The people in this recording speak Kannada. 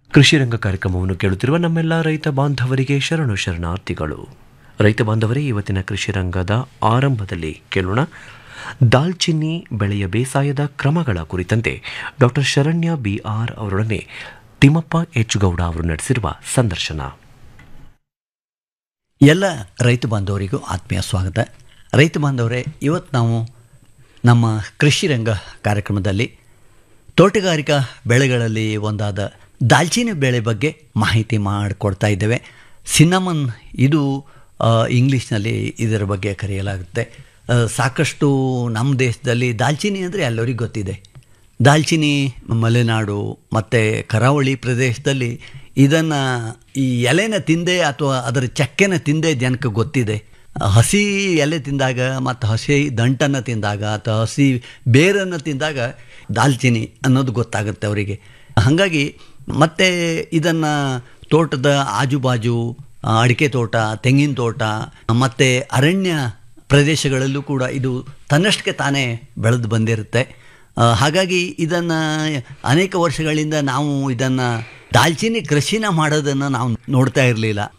ಕೃಷಿ ರಂಗ ಕಾರ್ಯಕ್ರಮವನ್ನು ಕೇಳುತ್ತಿರುವ ನಮ್ಮೆಲ್ಲ ರೈತ ಬಾಂಧವರಿಗೆ ಶರಣು ಶರಣಾರ್ಥಿಗಳು ರೈತ ಬಾಂಧವರೇ ಇವತ್ತಿನ ಕೃಷಿ ರಂಗದ ಆರಂಭದಲ್ಲಿ ಕೇಳೋಣ ದಾಲ್ಚಿನ್ನಿ ಬೆಳೆಯ ಬೇಸಾಯದ ಕ್ರಮಗಳ ಕುರಿತಂತೆ ಡಾಕ್ಟರ್ ಶರಣ್ಯ ಬಿ ಆರ್ ಅವರೊಡನೆ ತಿಮ್ಮಪ್ಪ ಎಚ್ ಗೌಡ ಅವರು ನಡೆಸಿರುವ ಸಂದರ್ಶನ ಎಲ್ಲ ರೈತ ಬಾಂಧವರಿಗೂ ಆತ್ಮೀಯ ಸ್ವಾಗತ ರೈತ ಬಾಂಧವರೇ ಇವತ್ತು ನಾವು ನಮ್ಮ ಕೃಷಿ ರಂಗ ಕಾರ್ಯಕ್ರಮದಲ್ಲಿ ತೋಟಗಾರಿಕಾ ಬೆಳೆಗಳಲ್ಲಿ ಒಂದಾದ ದಾಲ್ಚಿನ್ನಿ ಬೆಳೆ ಬಗ್ಗೆ ಮಾಹಿತಿ ಮಾಡಿಕೊಡ್ತಾ ಇದ್ದೇವೆ ಸಿನ್ನಮನ್ ಇದು ಆ, ಇಂಗ್ಲೀಷ್ನಲ್ಲಿ ಇದರ ಬಗ್ಗೆ ಕರೆಯಲಾಗುತ್ತೆ ಆ, ಸಾಕಷ್ಟು ನಮ್ಮ ದೇಶದಲ್ಲಿ ದಾಲ್ಚಿನ್ನಿ ಅಂದರೆ ಎಲ್ಲರಿಗೂ ಗೊತ್ತಿದೆ ದಾಲ್ಚಿನ್ನಿ ಮಲೆನಾಡು ಮತ್ತು ಕರಾವಳಿ ಪ್ರದೇಶದಲ್ಲಿ ಇದನ್ನು ಈ ಎಲೆನ ತಿಂದೆ ಅಥವಾ ಅದರ ಚಕ್ಕೆನ ತಿಂದೆ ಜನಕ್ಕೆ ಗೊತ್ತಿದೆ ಹಸಿ ಎಲೆ ತಿಂದಾಗ ಮತ್ತು ಹಸಿ ದಂಟನ್ನು ತಿಂದಾಗ ಅಥವಾ ಹಸಿ ಬೇರನ್ನು ತಿಂದಾಗ ದಾಲ್ಚಿನ್ನಿ ಅನ್ನೋದು ಗೊತ್ತಾಗುತ್ತೆ ಅವರಿಗೆ ಹಾಗಾಗಿ ಮತ್ತೆ ಇದನ್ನು ತೋಟದ ಆಜುಬಾಜು ಆ, ಅಡಿಕೆ ತೋಟ ತೆಂಗಿನ ತೋಟ ಮತ್ತು ಅರಣ್ಯ ಪ್ರದೇಶಗಳಲ್ಲೂ ಕೂಡ ಇದು ತನ್ನಷ್ಟಕ್ಕೆ ತಾನೇ ಬೆಳೆದು ಬಂದಿರುತ್ತೆ ಆ, ಹಾಗಾಗಿ ಇದನ್ನು ಅನೇಕ ವರ್ಷಗಳಿಂದ ನಾವು ಇದನ್ನು ದಾಲ್ಚಿನ್ನಿ ಕೃಷಿನ ಮಾಡೋದನ್ನು ನಾವು ನೋಡ್ತಾ ಇರಲಿಲ್ಲ